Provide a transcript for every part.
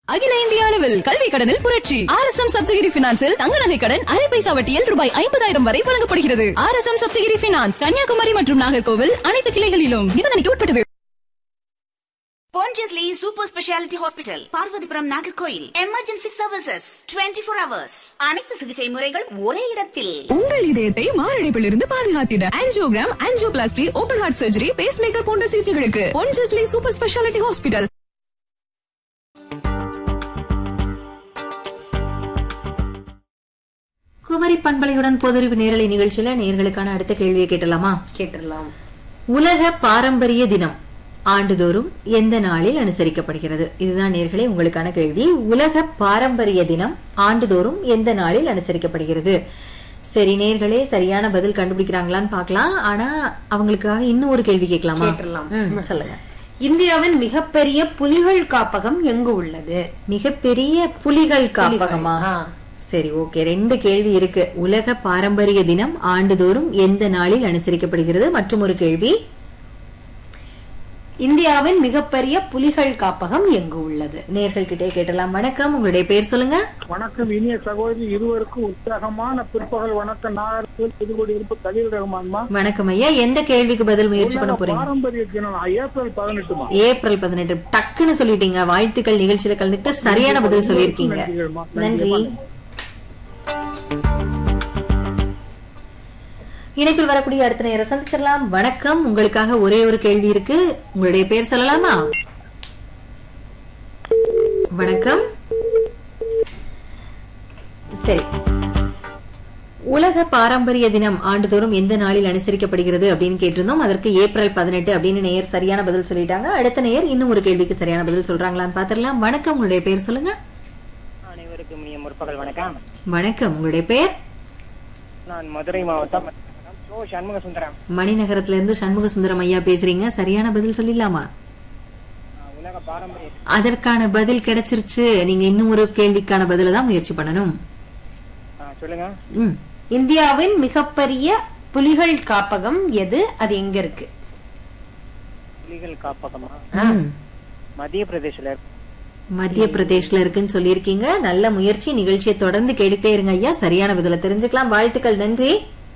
அகில இந்திய அளவில் கல்வி கடனில் புரட்சி ஆர் எஸ் எம் சப்தகிரி பினான்சில் தங்க நகை கடன் அரை பைசா வட்டியில் ரூபாய் ஐம்பதாயிரம் வரை வழங்கப்படுகிறது R S M Saptagiri finance Kanyakumari மற்றும் நாகர்கோவில் அனைத்து கிளைகளிலும் நிபந்தனைக்கு உட்பட்டது Pondicherry Super Speciality Hospital, Parvathipuram Nagercoil emergency services 24 four hours அனைத்து சிகிச்சை முறைகள் ஒரே இடத்தில் உங்கள் இதயத்தை மாரடைப்பிலிருந்து பாதுகாத்திட angiogram angioplasty open heart surgery pacemaker போன்ற சிகிச்சைகளுக்கு Ponjesly super speciality hospital Kumari பண்பலையுடன் பொதுறிவு நேரலை நிகழ்ச்சியில நேர்களுக்கான அடுத்த கேள்வியை கேட்டலாமா கேட்டுடலாம் உலக பாரம்பரிய தினம் ஆண்டுதோறும் எந்த நாளில் அனுசரிக்கப்படுகிறது இதுதான் நேர்களே உங்களுக்கான கேள்வி உலக பாரம்பரிய தினம் ஆண்டுதோறும் எந்த நாளில் அனுசரிக்கப்படுகிறது சரி நேர்களே சரியான பதில் கண்டுபிடிக்கிறாங்களான்னு பார்க்கலாம் ஆனா அவங்களுக்காக இன்னும் ஒரு கேள்வி கேட்கலாமா கேட்டுடலாம். ம், சொல்லுங்க இந்தியாவின் மிகப்பெரிய புலிகள் காப்பகம் எங்கு உள்ளது மிகப்பெரிய புலிகள் காப்பகமா ஆ. சரி ஓகே ரெண்டு கேள்வி இருக்கு உலக பாரம்பரிய தினம் ஆண்டுதோறும் எந்த நாளில் அனுசரிக்கப்படுகிறது மற்றும் ஒரு கேள்வி இந்தியாவின் மிகப்பெரிய புலிகள் காப்பகம் எங்கு உள்ளது நேர்கள் கிட்டே கேட்டலாம் வணக்கம் உங்களுடைய பேர் சொல்லுங்க வணக்கம் இனிய சகோதரி இருவருக்கும் உற்சாகமான பிற்பகல் வணக்கம் நாகர்கோவில் புதுக்குடியிருப்பு கலீல் ரஹ்மான்மா வணக்கம் ஐயா எந்த கேள்விக்கு பதில் முயற்சி பண்ண உலக போறீங்க பாரம்பரிய தினம் ஏப்ரல் பதினெட்டுமா ஏப்ரல் பதினெட்டு டக்குன்னு சொல்லிட்டீங்க வாழ்த்துக்கள் நிகழ்ச்சியில கலந்துட்டு சரியான பதில் சொல்லியிருக்கீங்க நன்றிகள்மா. நன்றி இணைப்பில் வரக்கூடிய அடுத்த நேரம் சந்திச்சிடலாம் வணக்கம் உங்களுக்காக ஒரே ஒரு கேள்வி இருக்கு உங்களுடைய பேர் சொல்லலாமா வணக்கம் சரி உலக பாரம்பரிய தினம் ஆண்டுதோறும் எந்த நாளில் அனுசரிக்கப்படுகிறது அப்படின்னு கேட்டிருந்தோம் அதற்கு ஏப்ரல் பதினெட்டு அப்படின்னு நேயர் சரியான பதில் சொல்லிட்டாங்க அடுத்த நேயர் இன்னும் ஒரு கேள்விக்கு சரியான பதில் சொல்றாங்களான்னு பாத்திரலாம் வணக்கம் உங்களுடைய பேர் சொல்லுங்க அனைவருக்கும் இனிய முற்பகல் வணக்கம் வணக்கம் உங்களுடைய பேர் நான் மதுரை மாவட்டம் சோ சண்முக சுந்தரம் மணிநகரத்துல இருந்து சண்முக சுந்தரம் ஐயா பேசுறீங்க சரியான பதில் சொல்லிடலாமா ஆஹ் உலக பாரம்பரிய அதற்கான பதில் கிடைச்சிருச்சு நீங்க இன்னும் ஒரு கேள்விக்கான பதில தான் முயற்சி பண்ணணும் ஆஹ் சொல்லுங்க ம் இந்தியாவின் மிகப்பெரிய புலிகள் காப்பகம் எது அது எங்க இருக்கு புலிகள் காப்பகமா ம். மத்திய பிரதேசல இருக்கு. மத்திய பிரதேஷ்ல இருக்குன்னு சொல்லியிருக்கீங்க நல்ல முயற்சி நிகழ்ச்சியை தொடர்ந்து கேட்டுட்டே இருங்க ஐயா சரியான பதில தெரிஞ்சுக்கலாம் வாழ்த்துக்கள் நன்றி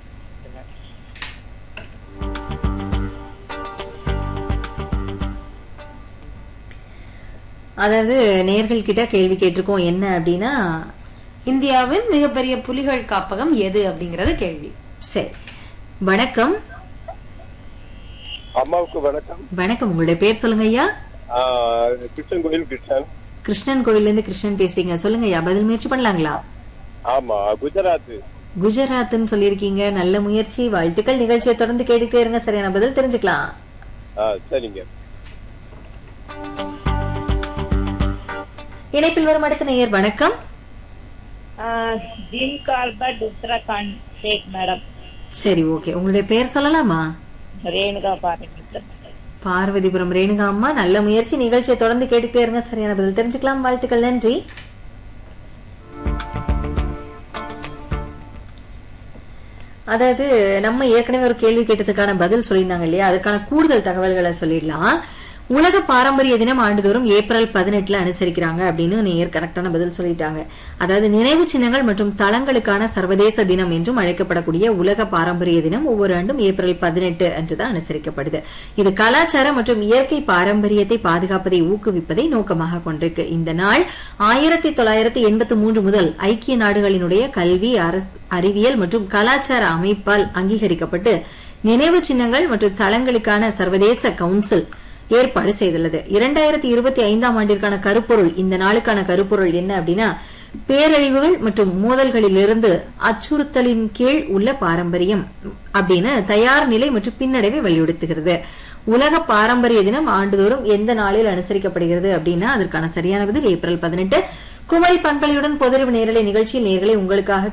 அதாவது நேர்கள் கிட்ட கேள்வி கேட்டிருக்கோம் என்ன அப்படின்னா இந்தியாவின் மிகப்பெரிய புலிகள் காப்பகம் எது அப்படிங்கறது கேள்வி சரி வணக்கம் அம்மாவுக்கு வணக்கம் வணக்கம் உங்களுடைய பேர் சொல்லுங்க ஐயா ஆஹ் கிருஷ்ணன் கோயில் கிருஷ்ணன் கிருஷ்ணன் கோவில்ல இருந்து கிருஷ்ணன் பேசுறீங்க சொல்லுங்க ஐயா பதில் முயற்சி பண்ணலாங்களா ஆமா குஜராத் குஜராத்னு சொல்லியிருக்கீங்க நல்ல முயற்சி வாழ்த்துக்கள் நிகழ்ச்சியை தொடர்ந்து கேட்டுட்டே இருங்க சரியான பதில் தெரிஞ்சுக்கலாம் ஆ சரிங்க இணைப்பில் வரும் அடுத்த நேயர் வணக்கம் Jim Corbett Uttarakhand Sheikh madam சரி ஓகே உங்களுடைய பேர் சொல்லலாமா रेणुका पार्टी பார்வதிபுரம் ரேணுகா அம்மா நல்ல முயற்சி நிகழ்ச்சியை தொடர்ந்து கேட்டுட்டே இருங்க சரியான பதில் தெரிஞ்சுக்கலாம் வாழ்த்துக்கள் நன்றி அதாவது நம்ம ஏற்கனவே ஒரு கேள்வி கேட்டதுக்கான பதில் சொல்லியிருந்தாங்க இல்லையா அதுக்கான கூடுதல் தகவல்களை சொல்லிடலாம் உலக பாரம்பரிய தினம் ஆண்டுதோறும் ஏப்ரல் பதினெட்டுல அனுசரிக்கிறாங்க அப்படின்னு நேயர் கரெக்டான பதில் சொல்லிட்டாங்க அதாவது நினைவு சின்னங்கள் மற்றும் தளங்களுக்கான சர்வதேச தினம் என்றும் அழைக்கப்படக்கூடிய உலக பாரம்பரிய தினம் ஒவ்வொரு ஆண்டும் ஏப்ரல் பதினெட்டு அன்றுதான் அனுசரிக்கப்படுது இது கலாச்சார மற்றும் இயற்கை பாரம்பரியத்தை பாதுகாப்பதை ஊக்குவிப்பதை நோக்கமாக கொண்டிருக்கு இந்த நாள் ஆயிரத்தி தொள்ளாயிரத்தி எண்பத்தி மூன்று முதல் ஐக்கிய நாடுகளினுடைய கல்வி அரசு அறிவியல் மற்றும் கலாச்சார அமைப்பால் அங்கீகரிக்கப்பட்டு நினைவு சின்னங்கள் மற்றும் தளங்களுக்கான சர்வதேச கவுன்சில் ஏற்பாடு செய்துள்ளது இரண்டாயிரத்தி இருபத்தி ஐந்தாம் ஆண்டிற்கான கருப்பொருள் இந்த நாளுக்கான கருப்பொருள் என்ன அப்படின்னா பேரழிவுகள் மற்றும் மோதல்களிலிருந்து அச்சுறுத்தலின் கீழ் உள்ள பாரம்பரியம் அப்படின்னு தயார் நிலை மற்றும் பின்னடைவை வலியுறுத்துகிறது உலக பாரம்பரிய தினம் ஆண்டுதோறும் எந்த நாளில் அனுசரிக்கப்படுகிறது அப்படின்னா அதற்கான சரியான பதில் ஏப்ரல் பதினெட்டு குமரி பண்பலையுடன் பொதுறிவு நேரலை நிகழ்ச்சியில் நேர்களை உங்களுக்காக